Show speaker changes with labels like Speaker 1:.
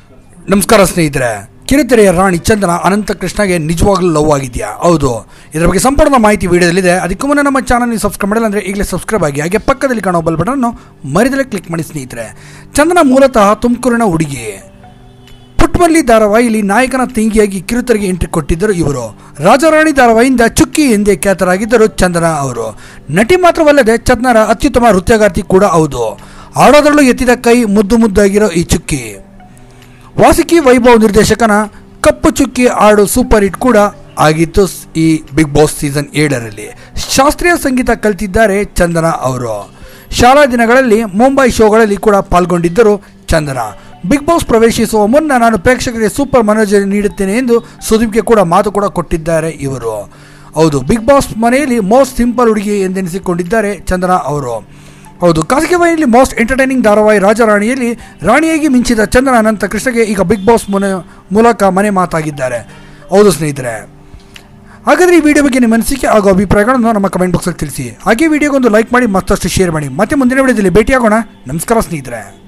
Speaker 1: ನಮಸ್ಕಾರ ಸ್ನೇಹಿತರೆ ಕಿರುತೆರೆಯ ರಾಣಿ ಚಂದನ ಅನಂತ ಕೃಷ್ಣಗೆ ನಿಜವಾಗ್ಲೂ ಲವ್ ಆಗಿದೆಯಾ ಹೌದು ಇದರ ಬಗ್ಗೆ ಸಂಪೂರ್ಣ ಮಾಹಿತಿ ವಿಡಿಯೋದಲ್ಲಿದೆ ಅದಕ್ಕೂ ಮುನ್ನ ನಮ್ಮ ಚಾನಲ್ ನೀವು ಸಬ್ಸ್ಕ್ರೈಬ್ ಮಾಡಿಲ್ಲ ಅಂದರೆ ಈಗಲೇ ಸಬ್ಸ್ಕ್ರೈಬ್ ಆಗಿ ಹಾಗೆ ಪಕ್ಕದಲ್ಲಿ ಕಾಣೋ ಬಲ್ ಬಟನ್ನು ಮರಿದಲ್ಲೇ ಕ್ಲಿಕ್ ಮಾಡಿ ಸ್ನೇಹಿತರೆ ಚಂದನ ಮೂಲತಃ ತುಮಕೂರಿನ ಹುಡುಗಿ ಪುಟ್ಮಲ್ಲಿ ಧಾರಾವಾಹಿಯಲ್ಲಿ ನಾಯಕನ ತಂಗಿಯಾಗಿ ಕಿರುತೆರೆಗೆ ಎಂಟ್ರಿ ಕೊಟ್ಟಿದ್ದರು ಇವರು ರಾಜಾರಾಣಿ ಧಾರಾವಾಹಿಯಿಂದ ಚುಕ್ಕಿ ಎಂದೇ ಖ್ಯಾತರಾಗಿದ್ದರು ಚಂದನ ಅವರು ನಟಿ ಮಾತ್ರವಲ್ಲದೆ ಚಂದನರ ಅತ್ಯುತ್ತಮ ನೃತ್ಯಗಾರ್ತಿ ಕೂಡ ಹೌದು ಆಡೋದ್ರಲ್ಲೂ ಎತ್ತಿದ ಕೈ ಮುದ್ದು ಮುದ್ದಾಗಿರೋ ಈ ಚುಕ್ಕಿ ವಾಸುಕಿ ವೈಭವ್ ನಿರ್ದೇಶಕನ ಕಪ್ಪು ಚುಕ್ಕಿ ಹಾಡು ಸೂಪರ್ ಹಿಟ್ ಕೂಡ ಆಗಿತ್ತು ಸ್- ಈ ಬಿಗ್ ಬಾಸ್ ಸೀಸನ್ ಏಳರಲ್ಲಿ ಶಾಸ್ತ್ರೀಯ ಸಂಗೀತ ಕಲಿತಿದ್ದಾರೆ ಚಂದನ ಅವರು ಶಾಲಾ ದಿನಗಳಲ್ಲಿ ಮುಂಬೈ ಶೋಗಳಲ್ಲಿ ಕೂಡ ಪಾಲ್ಗೊಂಡಿದ್ದರು ಚಂದನ ಬಿಗ್ ಬಾಸ್ ಪ್ರವೇಶಿಸುವ ಮುನ್ನ ನಾನು ಪ್ರೇಕ್ಷಕರಿಗೆ ಸೂಪರ್ ಮನೋರಂಜನೆ ನೀಡುತ್ತೇನೆ ಎಂದು ಸುದೀಪ್ಗೆ ಕೂಡ ಮಾತು ಕೂಡ ಕೊಟ್ಟಿದ್ದಾರೆ ಇವರು ಹೌದು ಬಿಗ್ ಬಾಸ್ ಮನೆಯಲ್ಲಿ ಮೋಸ್ಟ್ ಸಿಂಪಲ್ ಹುಡುಗಿ ಎಂದೆನಿಸಿಕೊಂಡಿದ್ದಾರೆ ಚಂದನ ಅವರು ಹೌದು ಖಾಸಗಿ ವಾಹಿನಿಯಲ್ಲಿ ಮೋಸ್ಟ್ ಎಂಟರ್ಟೈನಿಂಗ್ ಧಾರಾವಾಹಿ ರಾಜರಾಣಿಯಲ್ಲಿ ರಾಣಿಯಾಗಿ ಮಿಂಚಿದ ಚಂದನ ಅನಂತ ಕೃಷ್ಣಗೆ ಈಗ ಬಿಗ್ ಬಾಸ್ ಮುನ ಮೂಲಕ ಮನೆ ಮಾತಾಗಿದ್ದಾರೆ ಹೌದು ಸ್ನೇಹಿತರೆ ಹಾಗಾದರೆ ಈ ವಿಡಿಯೋ ಬಗ್ಗೆ ನಿಮ್ಮ ಅನಿಸಿಕೆ ಹಾಗೂ ಅಭಿಪ್ರಾಯಗಳನ್ನು ನಮ್ಮ ಕಮೆಂಟ್ ಬಾಕ್ಸಲ್ಲಿ ತಿಳಿಸಿ ಹಾಗೆ ವಿಡಿಯೋಗೊಂದು ಲೈಕ್ ಮಾಡಿ ಮತ್ತಷ್ಟು ಶೇರ್ ಮಾಡಿ ಮತ್ತೆ ಮುಂದಿನ ವಿಡಿಯೋದಲ್ಲಿ ಭೇಟಿಯಾಗೋಣ ನಮಸ್ಕಾರ ಸ್ನೇಹಿತರೆ